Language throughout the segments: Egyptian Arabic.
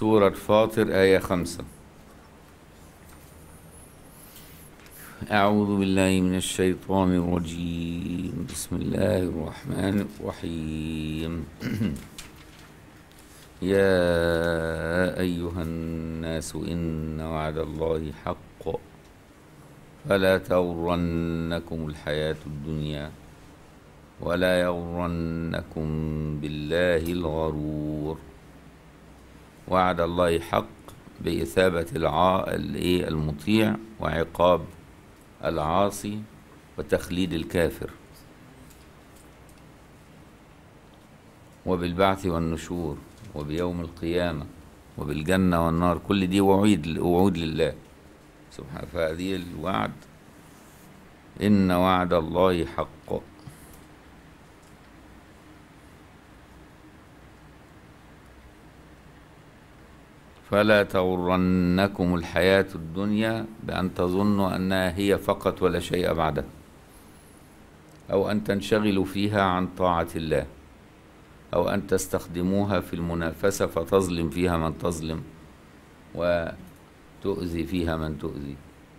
سورة فاطر آية خمسة أعوذ بالله من الشيطان الرجيم بسم الله الرحمن الرحيم يا أيها الناس إن وعد الله حق فلا تغرنكم الحياة الدنيا ولا يغرنكم بالله الغرور وعد الله حق بإثابة الع... الإيه المطيع وعقاب العاصي وتخليد الكافر وبالبعث والنشور وبيوم القيامة وبالجنة والنار كل دي وعيد وعود لله سبحانه فهذه الوعد إن وعد الله حق فلا تغرنكم الحياة الدنيا بأن تظنوا أنها هي فقط ولا شيء بعدها أو أن تنشغلوا فيها عن طاعة الله أو أن تستخدموها في المنافسة فتظلم فيها من تظلم وتؤذي فيها من تؤذي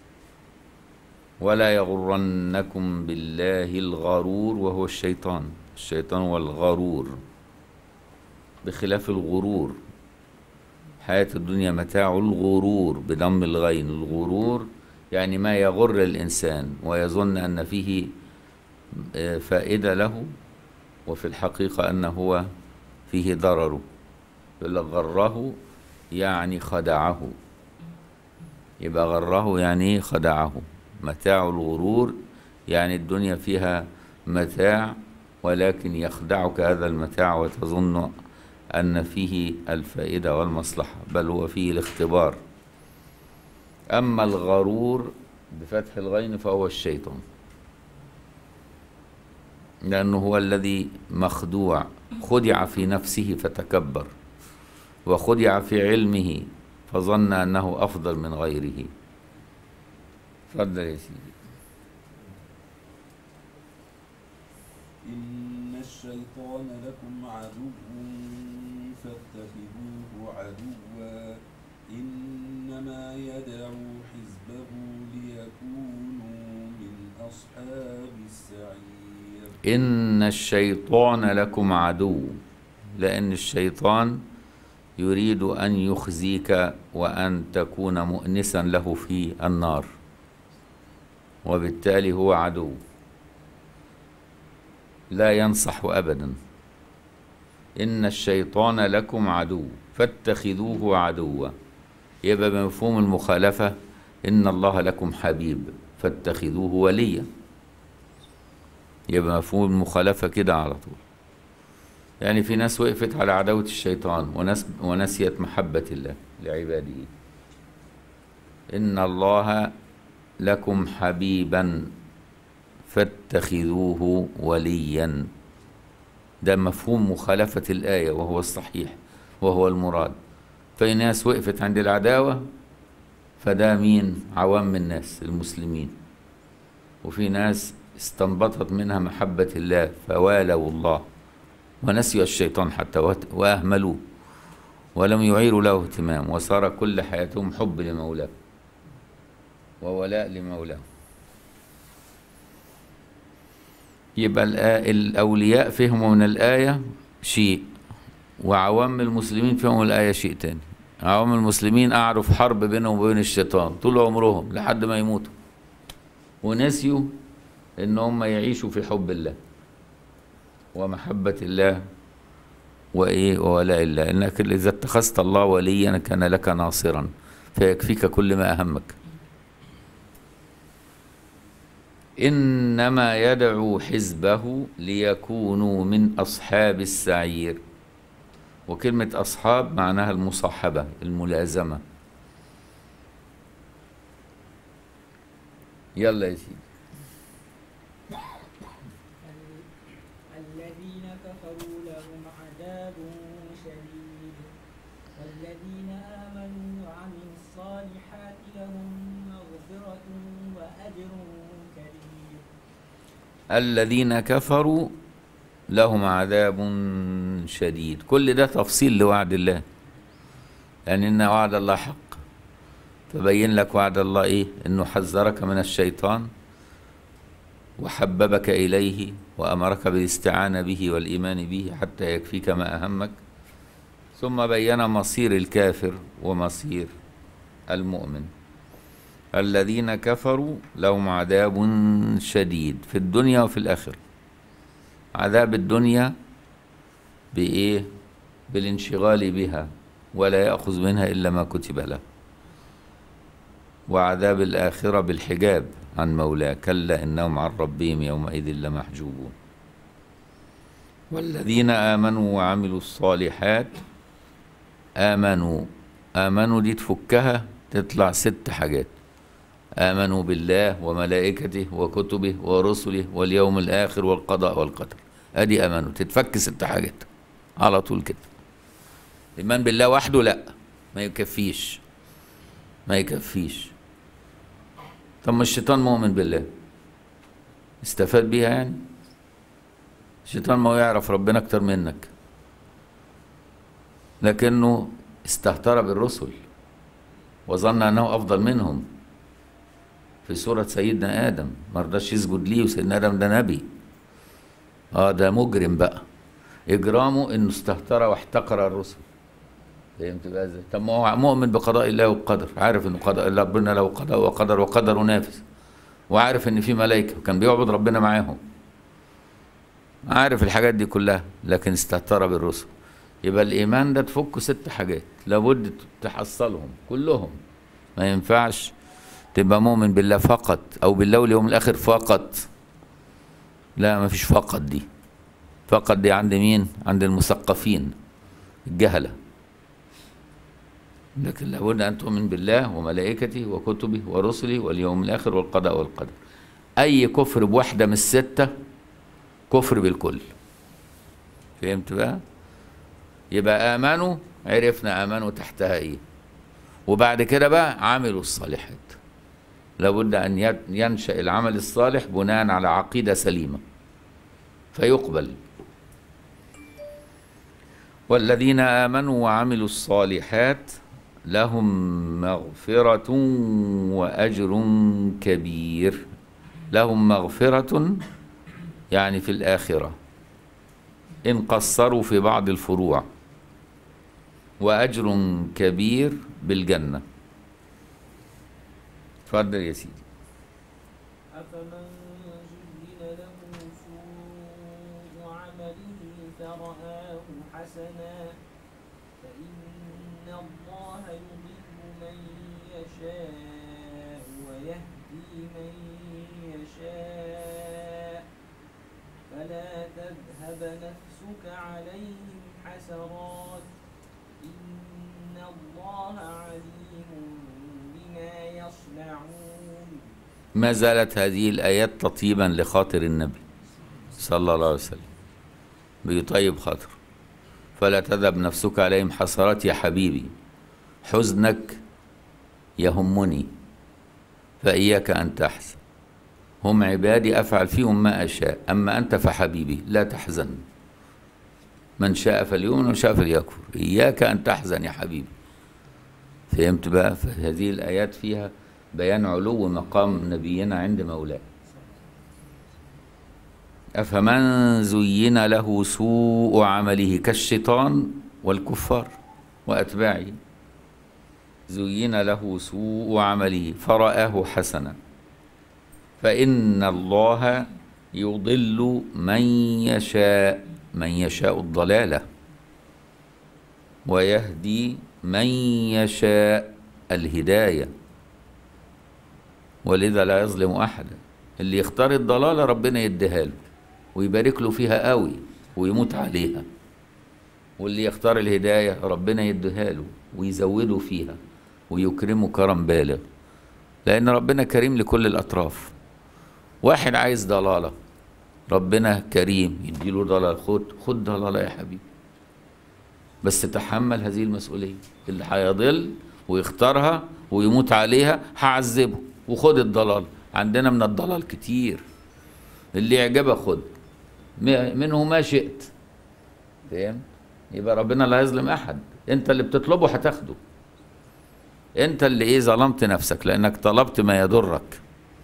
ولا يغرنكم بالله الغرور وهو الشيطان الشيطان هو الغرور بخلاف الغرور حياة الدنيا متاع الغرور بضم الغين الغرور يعني ما يغر الإنسان ويظن أن فيه فائدة له وفي الحقيقة أنه هو فيه ضرره يقول لك غره يعني خدعه يبقى غره يعني خدعه متاع الغرور يعني الدنيا فيها متاع ولكن يخدعك هذا المتاع وتظن أن فيه الفائدة والمصلحة بل هو فيه الاختبار أما الغرور بفتح الغين فهو الشيطان لأنه هو الذي مخدوع خدع في نفسه فتكبر وخدع في علمه فظن أنه أفضل من غيره تفضل يا سيدي إن الشيطان لكم عدو فاتخذوه عدوا إنما يدعو حزبه ليكونوا من أصحاب السعير إن الشيطان لكم عدو لأن الشيطان يريد أن يخزيك وأن تكون مؤنسا له في النار وبالتالي هو عدو لا ينصح أبدا إن الشيطان لكم عدو فاتخذوه عدوا يبقى بمفهوم المخالفة إن الله لكم حبيب فاتخذوه وليا يبقى مفهوم المخالفة كده على طول يعني في ناس وقفت على عداوة الشيطان وناس ونسيت محبة الله لعباده إن الله لكم حبيبا فاتخذوه وليا ده مفهوم مخالفة الآية وهو الصحيح وهو المراد فإن ناس وقفت عند العداوة فده مين عوام الناس المسلمين وفي ناس استنبطت منها محبة الله فوالوا الله ونسيوا الشيطان حتى وأهملوه ولم يعيروا له اهتمام وصار كل حياتهم حب لمولاه وولاء لمولاه يبقى الأولياء فهموا من الآية شيء وعوام المسلمين فهموا الآية شيء تاني عوام المسلمين قعدوا في حرب بينهم وبين الشيطان طول عمرهم لحد ما يموتوا ونسيوا ان هم يعيشوا في حب الله ومحبة الله وإيه وولاء الله إنك إذا اتخذت الله وليا كان لك ناصرا فيكفيك كل ما أهمك إنما يدعو حزبه ليكونوا من أصحاب السعير وكلمة أصحاب معناها المصاحبة الملازمة يلا يا سيدي الذين كفروا لهم عذاب شديد والذين آمنوا وعملوا الصالحات لهم مغفرة وأجر كبير الذين كفروا لهم عذاب شديد كل ده تفصيل لوعد الله يعني إن وعد الله حق فبين لك وعد الله إيه إنه حذرك من الشيطان وحببك إليه وأمرك بالاستعانة به والإيمان به حتى يكفيك ما أهمك ثم بين مصير الكافر ومصير المؤمن الذين كفروا لهم عذاب شديد في الدنيا وفي الآخرة عذاب الدنيا بإيه بالانشغال بها ولا يأخذ منها إلا ما كتب له وعذاب الآخرة بالحجاب عن مولاه كلا إنهم عن ربهم يومئذ لمحجوبون والذين آمنوا وعملوا الصالحات آمنوا آمنوا دي تفكها تطلع ست حاجات آمنوا بالله وملائكته وكتبه ورسله واليوم الآخر والقضاء والقدر أدي آمنوا تتفك ست حاجات على طول كده الإيمان بالله وحده لا ما يكفيش ما يكفيش طب ما الشيطان مؤمن بالله استفاد بيها يعني الشيطان ما هو يعرف ربنا أكتر منك لكنه استهتر بالرسل وظن أنه أفضل منهم في سورة سيدنا آدم ما رضاش يسجد ليه وسيدنا آدم ده نبي اه ده مجرم بقى إجرامه إنه استهتر واحتقر الرسل فهمت بقى ازاي؟ طب ما هو مؤمن بقضاء الله والقدر عارف إن قضاء ربنا له قضاء وقدر وقدر نافذ وعارف إن في ملائكة وكان بيعبد ربنا معاهم عارف الحاجات دي كلها لكن استهتر بالرسل يبقى الإيمان ده تفكه ست حاجات لابد تحصلهم كلهم ما ينفعش تبقى مؤمن بالله فقط أو بالله واليوم الآخر فقط لا ما فيش فقط دي فقط دي عند مين عند المثقفين الجهلة لكن لابد أن تؤمن بالله وملائكته وكتبه ورسله واليوم الآخر والقضاء والقدر أي كفر بواحدة من الستة كفر بالكل فهمت بقى يبقى آمنوا عرفنا آمنوا تحتها إيه وبعد كده بقى عملوا الصالحات لابد أن ينشأ العمل الصالح بناء على عقيدة سليمة فيقبل والذين آمنوا وعملوا الصالحات لهم مغفرة وأجر كبير لهم مغفرة يعني في الآخرة إن قصروا في بعض الفروع وأجر كبير بالجنة اتفضل يا سيدي أفمن زين له سوء عمله فرآه حسنا فإن الله يضل من يشاء ويهدي من يشاء فلا تذهب نفسك عليهم حسرات إن الله عليم بما يصنعون ما زالت هذه الآيات تطيبا لخاطر النبي صلى الله عليه وسلم بيطيب خاطر فلا تذهب نفسك عليهم حسرات يا حبيبي حزنك يهمني فإياك أن تحزن هم عبادي أفعل فيهم ما أشاء أما أنت فحبيبي لا تحزن من شاء فليؤمن ومن شاء فليكفر إياك أن تحزن يا حبيبي فهمت بقى فهذه الآيات فيها بيان علو مقام نبينا عند مولاه أفمن زين له سوء عمله كالشيطان والكفار وأتباعه زين له سوء عمله فرآه حسنا فإن الله يضل من يشاء من يشاء الضلالة ويهدي من يشاء الهداية ولذا لا يظلم أحدا اللي يختار الضلالة ربنا يديها له ويبارك له فيها قوي ويموت عليها واللي يختار الهداية ربنا يديها له ويزوده فيها ويكرمه كرم بالغ لأن ربنا كريم لكل الأطراف واحد عايز ضلالة ربنا كريم يديله ضلال خد خد ضلالة يا حبيبي بس تحمل هذه المسؤولية اللي هيضل ويختارها ويموت عليها هعذبه وخد الضلال عندنا من الضلال كتير اللي يعجبك خد منه ما شئت فاهم يبقى ربنا لا يظلم احد انت اللي بتطلبه هتاخده انت اللي ايه ظلمت نفسك لانك طلبت ما يضرك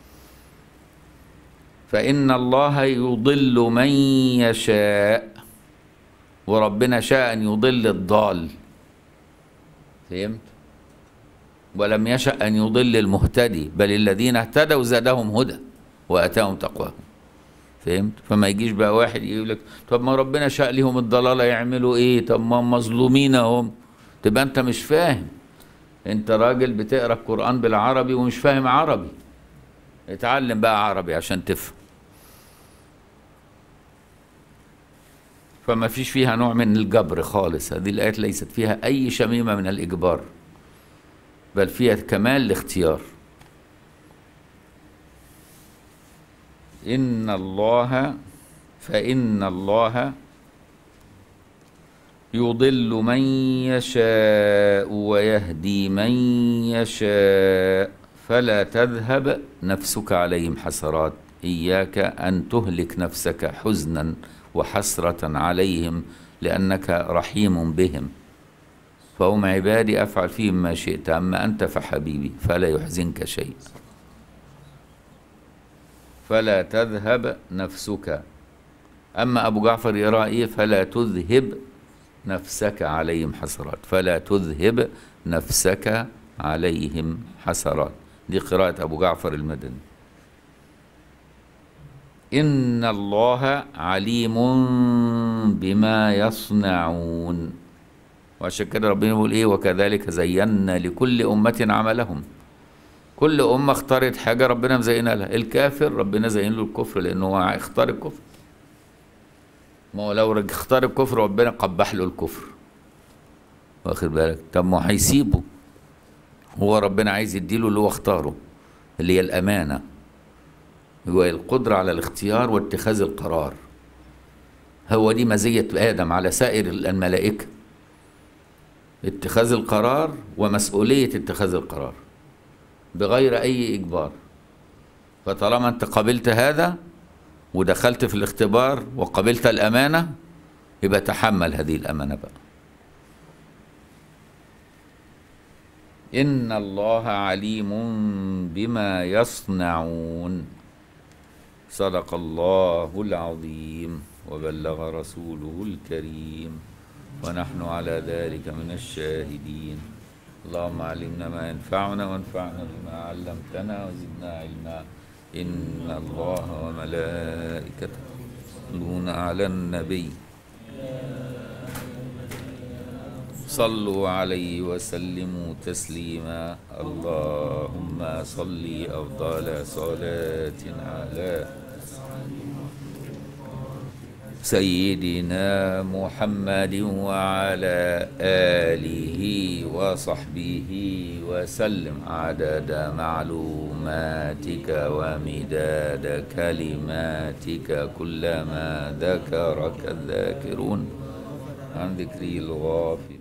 فان الله يضل من يشاء وربنا شاء ان يضل الضال فهمت ولم يشأ أن يضل المهتدي بل الذين اهتدوا زادهم هدى وأتاهم تقواهم فهمت فما يجيش بقى واحد يقول لك طب ما ربنا شاء لهم الضلالة يعملوا ايه طب ما هم مظلومين هم تبقى انت مش فاهم انت راجل بتقرا القرآن بالعربي ومش فاهم عربي اتعلم بقى عربي عشان تفهم فما فيش فيها نوع من الجبر خالص هذه الآيات ليست فيها أي شميمة من الإجبار بل فيها كمال الاختيار إن الله فإن الله يضل من يشاء ويهدي من يشاء فلا تذهب نفسك عليهم حسرات إياك أن تهلك نفسك حزنا وحسرة عليهم لأنك رحيم بهم فهم عبادي أفعل فيهم ما شئت أما أنت فحبيبي فلا يحزنك شيء فلا تذهب نفسك أما أبو جعفر يرى إيه فلا تذهب نفسك عليهم حسرات فلا تذهب نفسك عليهم حسرات دي قراءة أبو جعفر المدني إن الله عليم بما يصنعون وعشان كده ربنا يقول ايه وكذلك زينا لكل أمة عملهم كل أمة اختارت حاجة ربنا مزينها لها الكافر ربنا زين له الكفر لأنه هو اختار الكفر ما هو لو اختار الكفر ربنا قبح له الكفر واخد بالك طب ما هيسيبه هو ربنا عايز يديله اللي هو اختاره اللي هي الأمانة هو القدرة على الاختيار واتخاذ القرار هو دي مزية آدم على سائر الملائكة اتخاذ القرار ومسؤولية اتخاذ القرار بغير أي إجبار فطالما أنت قبلت هذا ودخلت في الاختبار وقبلت الأمانة يبقى تحمل هذه الأمانة بقى إن الله عليم بما يصنعون صدق الله العظيم وبلغ رسوله الكريم ونحن على ذلك من الشاهدين اللهم علمنا ما ينفعنا وانفعنا بما علمتنا وزدنا علما إن الله وملائكته يصلون على النبي صلوا عليه وسلموا تسليما اللهم صل أفضل صلاة على سيدنا محمد وعلى آله وصحبه وسلم عدد معلوماتك ومداد كلماتك كلما ذكرك الذاكرون عن ذكري الغافل